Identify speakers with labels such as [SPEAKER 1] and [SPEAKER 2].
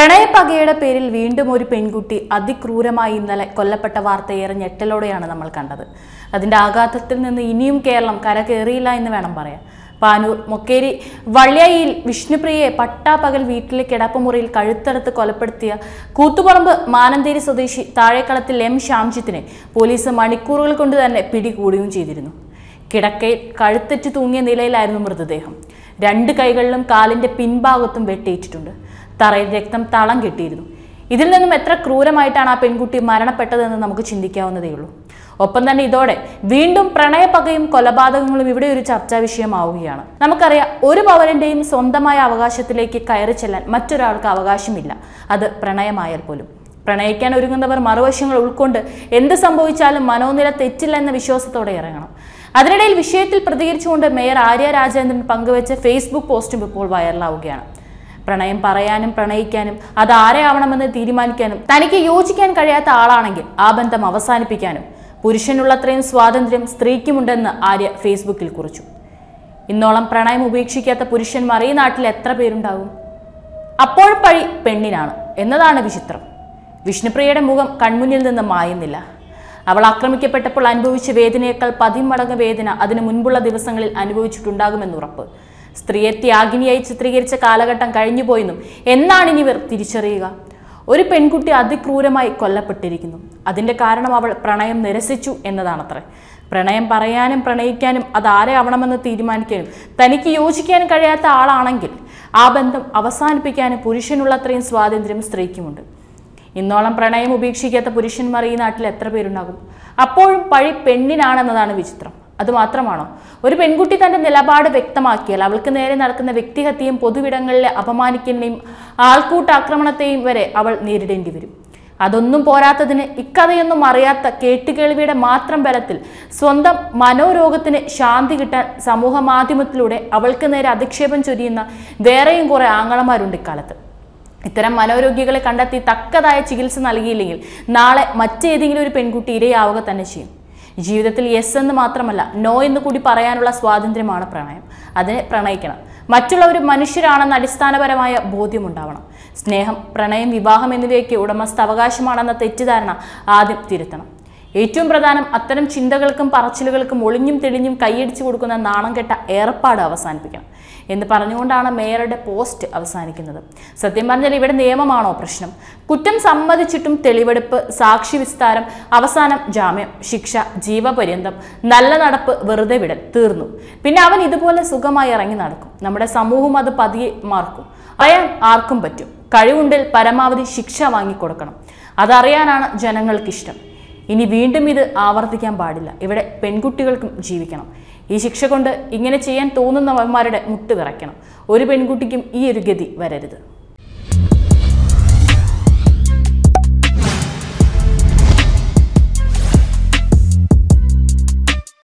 [SPEAKER 1] പ്രണയപ്പകയുടെ പേരിൽ വീണ്ടും ഒരു പെൺകുട്ടി അതിക്രൂരമായി ഇന്നലെ കൊല്ലപ്പെട്ട വാർത്ത ഏറെ ഞെട്ടലോടെയാണ് നമ്മൾ കണ്ടത് അതിന്റെ ആഘാതത്തിൽ നിന്ന് ഇനിയും കേരളം കരകയറിയില്ല എന്ന് വേണം പറയാൻ പാനൂർ മൊക്കേരി വള്ളിയായിൽ വിഷ്ണുപ്രിയയെ പട്ടാപ്പകൽ വീട്ടിലെ കിടപ്പുമുറിയിൽ കഴുത്തറുത്ത് കൊലപ്പെടുത്തിയ കൂത്തുപറമ്പ് മാനന്തേരി സ്വദേശി താഴേക്കളത്തിൽ എം ശ്യാംജിത്തിനെ പോലീസ് മണിക്കൂറുകൾ കൊണ്ട് തന്നെ പിടികൂടുകയും ചെയ്തിരുന്നു കിടക്കയിൽ കഴുത്തറ്റ് തൂങ്ങിയ നിലയിലായിരുന്നു മൃതദേഹം രണ്ട് കൈകളിലും കാലിന്റെ പിൻഭാഗത്തും വെട്ടേറ്റിട്ടുണ്ട് തറയിൽ രക്തം തളം കെട്ടിയിരുന്നു ഇതിൽ നിന്നും എത്ര ക്രൂരമായിട്ടാണ് ആ പെൺകുട്ടി മരണപ്പെട്ടതെന്ന് നമുക്ക് ചിന്തിക്കാവുന്നതേ ഉള്ളൂ ഒപ്പം തന്നെ ഇതോടെ വീണ്ടും പ്രണയപ്പകയും കൊലപാതകങ്ങളും ഇവിടെ ഒരു ചർച്ചാ വിഷയമാവുകയാണ് നമുക്കറിയാം ഒരു പൗരന്റെയും സ്വന്തമായ അവകാശത്തിലേക്ക് കയറി ചെല്ലാൻ മറ്റൊരാൾക്ക് അവകാശമില്ല അത് പ്രണയമായാൽ പോലും പ്രണയിക്കാൻ ഒരുങ്ങുന്നവർ മറുവശങ്ങൾ ഉൾക്കൊണ്ട് എന്ത് സംഭവിച്ചാലും മനോനില തെറ്റില്ല എന്ന വിശ്വാസത്തോടെ ഇറങ്ങണം അതിനിടയിൽ വിഷയത്തിൽ പ്രതികരിച്ചുകൊണ്ട് മേയർ ആര്യ രാജേന്ദ്രൻ പങ്കുവച്ച ഫേസ്ബുക്ക് പോസ്റ്റും ഇപ്പോൾ വൈറലാവുകയാണ് പ്രണയം പറയാനും പ്രണയിക്കാനും അത് ആരെയാവണമെന്ന് തീരുമാനിക്കാനും തനിക്ക് യോജിക്കാൻ കഴിയാത്ത ആളാണെങ്കിൽ ആ ബന്ധം അവസാനിപ്പിക്കാനും പുരുഷനുള്ളത്രയും സ്വാതന്ത്ര്യം സ്ത്രീക്കുമുണ്ടെന്ന് ആര്യ ഫേസ്ബുക്കിൽ കുറിച്ചു ഇന്നോളം പ്രണയം ഉപേക്ഷിക്കാത്ത പുരുഷന്മാർ ഈ നാട്ടിൽ എത്ര പേരുണ്ടാകും അപ്പോൾ പഴി പെണ്ണിനാണ് എന്നതാണ് വിചിത്രം വിഷ്ണുപ്രിയയുടെ മുഖം കൺമുന്നിൽ നിന്ന് മായുന്നില്ല അവൾ ആക്രമിക്കപ്പെട്ടപ്പോൾ അനുഭവിച്ച വേദനയേക്കാൾ പതിമടങ്ങ് വേദന അതിനു മുൻപുള്ള ദിവസങ്ങളിൽ അനുഭവിച്ചിട്ടുണ്ടാകുമെന്നുറപ്പ് സ്ത്രീയെ ത്യാഗിനിയായി ചിത്രീകരിച്ച കാലഘട്ടം കഴിഞ്ഞുപോയെന്നും എന്നാണ് ഇനി ഇവർ തിരിച്ചറിയുക ഒരു പെൺകുട്ടി അതിക്രൂരമായി കൊല്ലപ്പെട്ടിരിക്കുന്നു അതിന്റെ കാരണം അവൾ പ്രണയം നിരസിച്ചു എന്നതാണത്രേ പ്രണയം പറയാനും പ്രണയിക്കാനും അതാരെ ആവണമെന്ന് തീരുമാനിക്കാനും തനിക്ക് യോജിക്കാനും കഴിയാത്ത ആളാണെങ്കിൽ ആ ബന്ധം അവസാനിപ്പിക്കാനും പുരുഷനുള്ളത്രയും സ്വാതന്ത്ര്യം സ്ത്രീക്കുമുണ്ട് ഇന്നോളം പ്രണയം ഉപേക്ഷിക്കാത്ത പുരുഷന്മാർ ഈ നാട്ടിൽ എത്ര പേരുണ്ടാകും അപ്പോഴും പഴി പെണ്ണിനാണെന്നതാണ് വിചിത്രം അത് മാത്രമാണോ ഒരു പെൺകുട്ടി തന്റെ നിലപാട് വ്യക്തമാക്കിയാൽ അവൾക്ക് നേരെ നടക്കുന്ന വ്യക്തിഹത്യയും പൊതുവിടങ്ങളിലെ അപമാനിക്കലിനെയും ആൾക്കൂട്ടാക്രമണത്തെയും വരെ അവൾ നേരിടേണ്ടി വരും അതൊന്നും പോരാത്തതിന് ഇക്കഥയൊന്നും അറിയാത്ത കേട്ടുകേൾവിയുടെ മാത്രം ബലത്തിൽ സ്വന്തം മനോരോഗത്തിന് ശാന്തി കിട്ടാൻ സമൂഹ മാധ്യമത്തിലൂടെ അവൾക്ക് നേരെ അധിക്ഷേപം ചൊരിയുന്ന വേറെയും കുറെ ആങ്ങളമാരുണ്ട് ഇക്കാലത്ത് ഇത്തരം മനോരോഗികളെ കണ്ടെത്തി തക്കതായ ചികിത്സ നൽകിയില്ലെങ്കിൽ നാളെ മറ്റേതെങ്കിലും ഒരു പെൺകുട്ടി ഇരയാവുക തന്നെ ചെയ്യും ജീവിതത്തിൽ യെസ് എന്ന് മാത്രമല്ല നോ എന്ന് കൂടി പറയാനുള്ള സ്വാതന്ത്ര്യമാണ് പ്രണയം അതിനെ പ്രണയിക്കണം മറ്റുള്ളവർ മനുഷ്യരാണെന്ന അടിസ്ഥാനപരമായ ബോധ്യമുണ്ടാവണം സ്നേഹം പ്രണയം വിവാഹം എന്നിവയൊക്കെ ഉടമസ്ഥ അവകാശമാണെന്ന തെറ്റിദ്ധാരണ ആദ്യം തിരുത്തണം ഏറ്റവും പ്രധാനം അത്തരം ചിന്തകൾക്കും പറച്ചിലുകൾക്കും ഒളിഞ്ഞും തെളിഞ്ഞും കൈയടിച്ചു കൊടുക്കുന്ന നാണം കെട്ട ഏർപ്പാട് അവസാനിപ്പിക്കണം എന്ന് പറഞ്ഞുകൊണ്ടാണ് മേയറുടെ പോസ്റ്റ് അവസാനിക്കുന്നത് സത്യം പറഞ്ഞാൽ ഇവിടെ നിയമമാണോ പ്രശ്നം കുറ്റം സമ്മതിച്ചിട്ടും തെളിവെടുപ്പ് സാക്ഷി വിസ്താരം അവസാനം ജാമ്യം ശിക്ഷ ജീവപര്യന്തം നല്ല നടപ്പ് വെറുതെ വിടൽ തീർന്നു പിന്നെ അവൻ ഇതുപോലെ സുഖമായി ഇറങ്ങി നടക്കും നമ്മുടെ സമൂഹം അത് പതിയെ മാർക്കും അറിയാൻ ആർക്കും പറ്റും കഴിവുണ്ടിൽ പരമാവധി ശിക്ഷ വാങ്ങിക്കൊടുക്കണം അതറിയാനാണ് ജനങ്ങൾക്കിഷ്ടം ഇനി വീണ്ടും ഇത് ആവർത്തിക്കാൻ പാടില്ല ഇവിടെ പെൺകുട്ടികൾക്കും ജീവിക്കണം ഈ ശിക്ഷ കൊണ്ട് ഇങ്ങനെ ചെയ്യാൻ തോന്നുന്നവന്മാരുടെ മുട്ട് വിറയ്ക്കണം ഒരു പെൺകുട്ടിക്കും ഈ ഒരു ഗതി വരരുത്